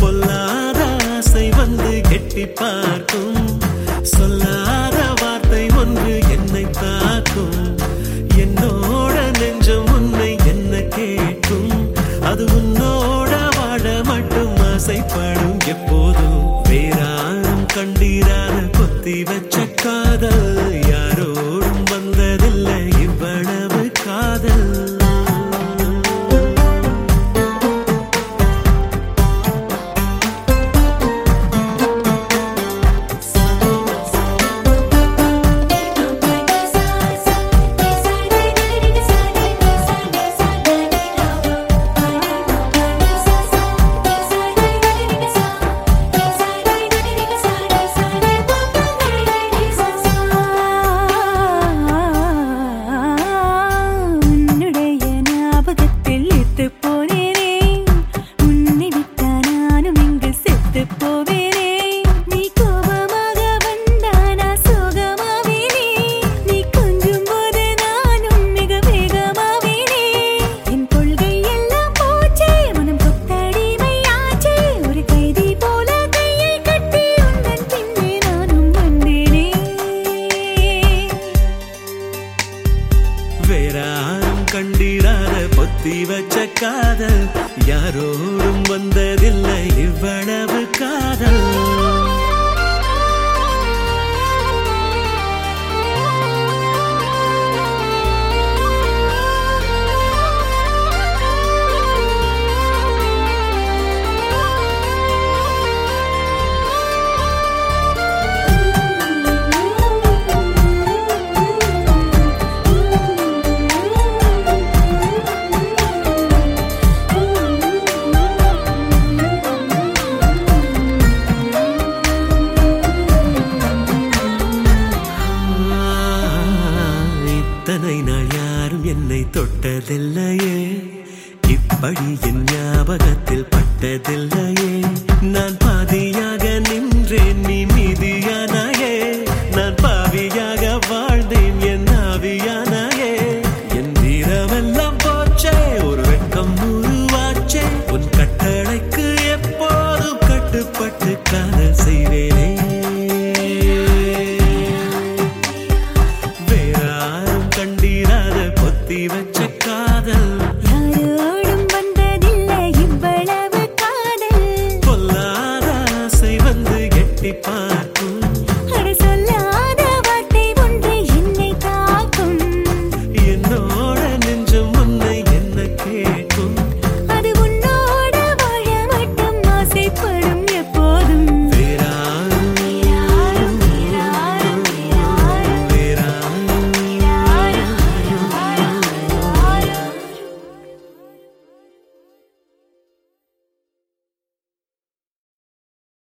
பொல்லாத ஆசை வந்து கெட்டி பார்க்கும் சொல்லாத வார்த்தை ஒன்று என்னை தாக்கும் என்னோட நெஞ்சம் உன்னை என்ன கேட்கும் அது உன்னோட வாழ மட்டும் ஆசைப்படும் எப்போதும் வேறாரும் கண்டீராத கொத்தி வச்ச காதல் யாரோடும் வந்ததில்லை இவ்வளவு காதல் உன்னுடைய ஞாபகத்தில் இத்துப் போனேனே. உன்னை விட்டா நானும் இங்கு செத்துப் போவேனே. நீ கோபமாக வந்தா நான் சோகமாவேனே. நீ கொஞ்சும் போது நானும் மிக வேகமாவேனே. என் கொள்கை எல்லாம் போச்சே, மனம் கொத்தடிமையாச்சே. ஒரு கைதி போல கையை கட்டி உந்தன் பின்னே நானும் வந்தேனே வேறாரும் கண்டிராத பொத்தி வச்ச காதல் யாரோடும் வந்ததில்லை இவ்வளவு காதல் ஆ, இத்தனை நாள் யாரும் என்னை தொட்டதில்லையே இப்படி என் ஞாபகத்தில் பட்டதில்லை